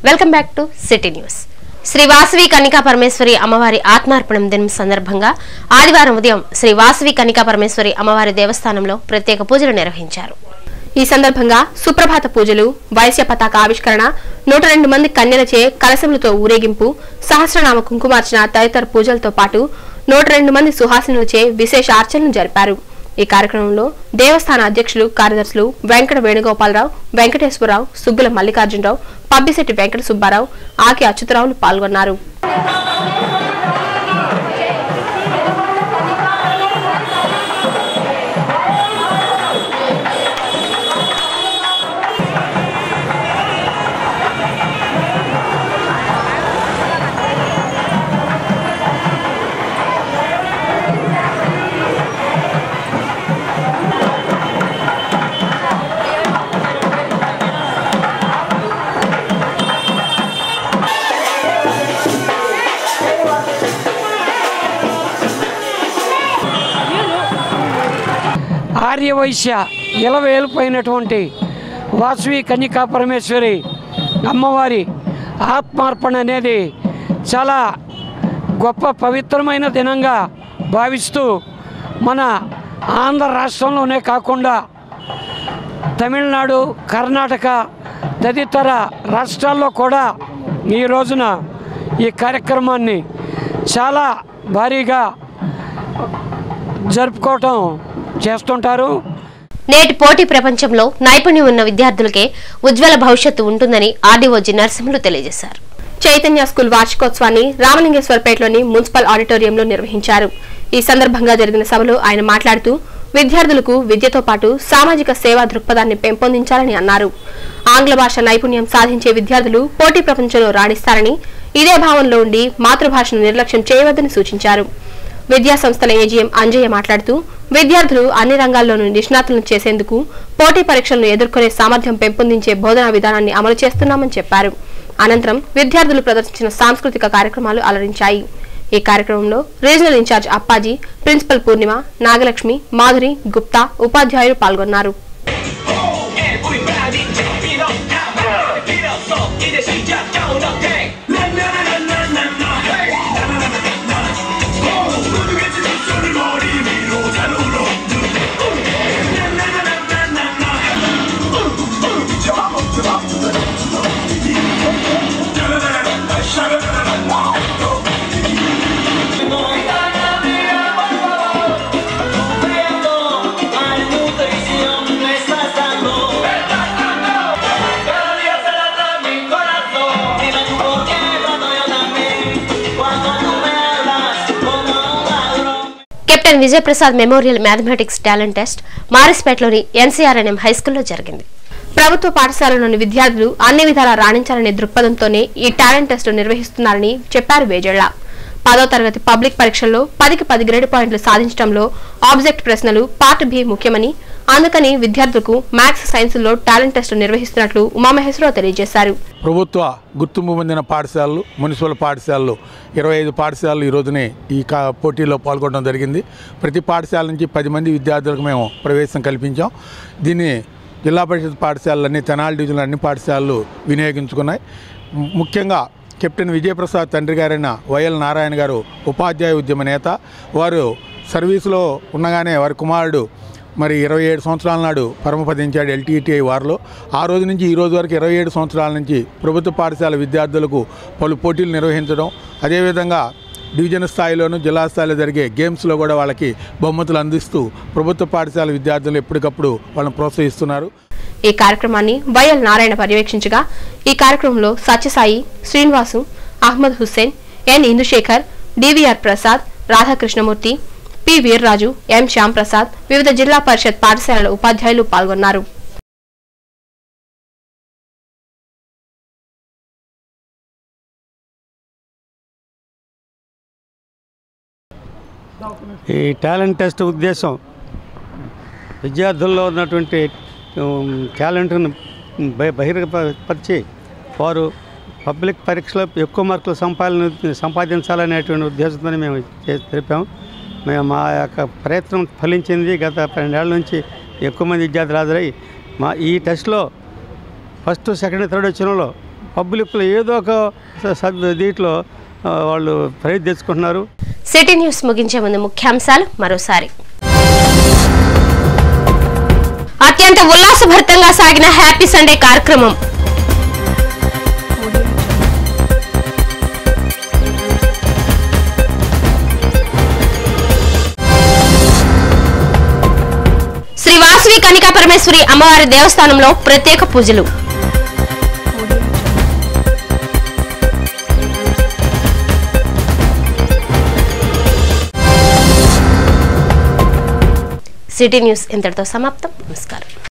Welcome back to city news Shri Vasavi Kanyaka Parameshwari అమ్మవారి ఆత్మార్పణం దినం సందర్భంగా ఆదివారం ఉదయం శ్రీ వాసవి కనికా పరమేశ్వరి అమ్మవారి దేవస్థానంలో ప్రత్యేక పూజలు నిర్వహించారు ఈ సందర్భంగా సుప్రభాత పూజలు వైశ్య పతాక ఆవిష్కరణ నూట రెండు మంది కన్యలచే కలశములతో ఊరేగింపు సహస్రనామ కుంకుమార్చన తదితర పూజలతో పాటు నూట రెండు మంది సుహాసినులచే విశేష అర్చనలు జరిపారు ఈ కార్యక్రమంలో దేవస్థాన అధ్యక్షులు కార్యదర్శులు వెంకట వేణుగోపాలరావు వెంకటేశ్వరరావు సుబ్బుల మల్లికార్జునరావు పబ్బిశెట్టి వెంకట సుబ్బారావు ఆకి అచ్యుతరావులు పాల్గొన్నారు ఆర్యవైశ్య ఇలవేలిపోయినటువంటి వాసవి కన్యకా పరమేశ్వరి అమ్మవారి ఆత్మార్పణ అనేది చాలా గొప్ప పవిత్రమైన దినంగా భావిస్తూ మన ఆంధ్ర రాష్ట్రంలోనే కాకుండా తమిళనాడు కర్ణాటక తదితర రాష్ట్రాల్లో కూడా ఈ రోజున ఈ కార్యక్రమాన్ని చాలా భారీగా జరుపుకోవటం చేస్తుంటారు నేటి పోటీ ప్రపంచంలో నైపుణ్యం ఉన్న విద్యార్థులకే ఉజ్వల భవిష్యత్తు ఉంటుందని ఆర్డీఓజీ నరసింహులు తెలియజేశారు చైతన్య స్కూల్ వార్షికోత్సవాన్ని రామలింగేశ్వరపేటలోని మున్సిపల్ ఆడిటోరియంలో నిర్వహించారు ఈ సందర్భంగా జరిగిన సభలో ఆయన మాట్లాడుతూ విద్యార్థులకు విద్యతో పాటు సామాజిక సేవా దృక్పథాన్ని పెంపొందించాలని అన్నారు ఆంగ్ల భాష నైపుణ్యం సాధించే విద్యార్థులు పోటీ ప్రపంచంలో రాణిస్తారని ఇదే భావంలో ఉండి మాతృభాషను నిర్లక్ష్యం చేయవద్దని సూచించారు విద్యా సంస్థల ఏజీఎం అంజయ్య మాట్లాడుతూ విద్యార్థులు అన్ని రంగాల్లోనూ నిష్ణాతులను చేసేందుకు పోటీ పరీక్షలను ఎదుర్కొనే సామర్థ్యం పెంపొందించే బోధనా విధానాన్ని అమలు చేస్తున్నామని చెప్పారు అనంతరం విద్యార్థులు ప్రదర్శించిన సాంస్కృతిక కార్యక్రమాలు అలరించాయి ఈ కార్యక్రమంలో regional in charge Appaji principal Purnima Nagalakshmi Madhuri Gupta ఉపాధ్యాయులు పాల్గొన్నారు Everybody jump it up now. Get up, up, 이제 시작하는 day. Na na na na na na hey. Na na na na na na. Oh, 모두겠지 손을 머리 위로 잘 울어. Na na na na na na na. Jump up, jump up, jump up. Na na na na na. Shut up, na na na na. Malnutrición me estás dando. Cada día se late mi corazón. Dime tú por qué trato yo también. Cuando tú me hablas como un ladrón. Captain Vijayaprasad memorial mathematics talent test మారిస్పేటలోని NCRNM హైస్కూల్లో జరిగింది ప్రభుత్వ పాఠశాలలోని విద్యార్థులు అన్ని విధాలా రాణించాలనే దృక్పథంతోనే ఈ talent test నిర్వహిస్తున్నారని చెప్పారు వేజళ్ల పదో తరగతి పబ్లిక్ పరీక్షల్లో పదికి పది గ్రేడ్ పాయింట్లు సాధించడంలో ఆబ్జెక్ట్ ప్రశ్నలు పార్ట్ బి ముఖ్యమని అందుకని విద్యార్థులకు మ్యాథ్స్ సైన్సుల్లో టాలెంట్ టెస్ట్ నిర్వహిస్తున్నట్లు ఉమామహేశ్వరరావు తెలియజేశారు ప్రభుత్వ గుర్తింపు పొందిన పాఠశాలలు మున్సిపల్ పాఠశాలలు ఇరవై ఐదు పాఠశాలలు ఈ రోజునే ఈ కా పోటీలో పాల్గొనడం జరిగింది ప్రతి పాఠశాల నుంచి పది మంది విద్యార్థులకు మేము ప్రవేశం కల్పించాం దీన్ని జిల్లా పరిషత్ పాఠశాలలన్నీ తెనాలి డివిజన్లు అన్ని పాఠశాలలు వినియోగించుకున్నాయి ము- ముఖ్యంగా కెప్టెన్ విజయప్రసాద్ తండ్రి గారైన వైఎల్ నారాయణ గారు ఉపాధ్యాయ ఉద్యమ నేత వారు సర్వీసులో ఉండగానే వారి కుమారుడు మరి ఇరవై ఏడు సంవత్సరాల నాడు పరమపదించాడు ఎల్టీటీఐ వారిలో ఆ రోజు నుంచి ఈ రోజు వరకు ఇరవై ఏడు సంవత్సరాల నుంచి ప్రభుత్వ పాఠశాల విద్యార్థులకు పలు పోటీలు నిర్వహించడం అదేవిధంగా డివిజన్ స్థాయిలోను జిల్లా స్థాయిలో జరిగే గేమ్స్లో కూడా వాళ్ళకి బహుమతులు అందిస్తూ ప్రభుత్వ పాఠశాల విద్యార్థులు ఎప్పటికప్పుడు వాళ్ళని ప్రోత్సహిస్తున్నారు ఈ కార్యక్రమాన్ని వైఎల్ నారాయణ పర్యవేక్షించగా ఈ కార్యక్రమంలో Satyasai Srinivasu Ahmed Hussain N Indushekar DVR Prasad Radhakrishnamurthy P Veerraju M Shyam Prasad వివిధ జిల్లా పరిషత్ పాఠశాలల ఉపాధ్యాయులు పాల్గొన్నారు ఈ టాలెంట్ టెస్ట్ ఉద్దేశం విద్యార్థుల్లో ఉన్నటువంటి ఉమ్, టాలెంట్ను బహి- బహిర్గపరిచి వారు పబ్లిక్ పరీక్షలో ఎక్కువ మార్కులు సంపాదన సంపాదించాలనేటువంటి ఉద్దేశంతో మేము చే- తెలిపాము మేము మా యొక్క ప్రయత్నం ఫలించింది గత పన్నెండేళ్ల నుంచి ఎక్కువ మంది విద్యార్థులు హాజరై మా ఈ టెస్ట్లో ఫస్ట్ సెకండ్ థర్డ్ వచ్చినలో పబ్లిక్లో ఏదో ఒక స- సబ్ దీంట్లో ఆ, వాళ్ళు ప్రైజ్ తెచ్చుకుంటున్నారు సిటీ న్యూస్ ముగించే ముందు ముఖ్యాంశాలు మరోసారి అత్యంత ఉల్లాసభరితంగా సాగిన హ్యాపీ సండే కార్యక్రమం శ్రీ వాసవి కనికా పరమేశ్వరి అమ్మవారి దేవస్థానంలో ప్రత్యేక పూజలు సిటీ న్యూస్ ఇంతటితో సమాప్తం నమస్కారం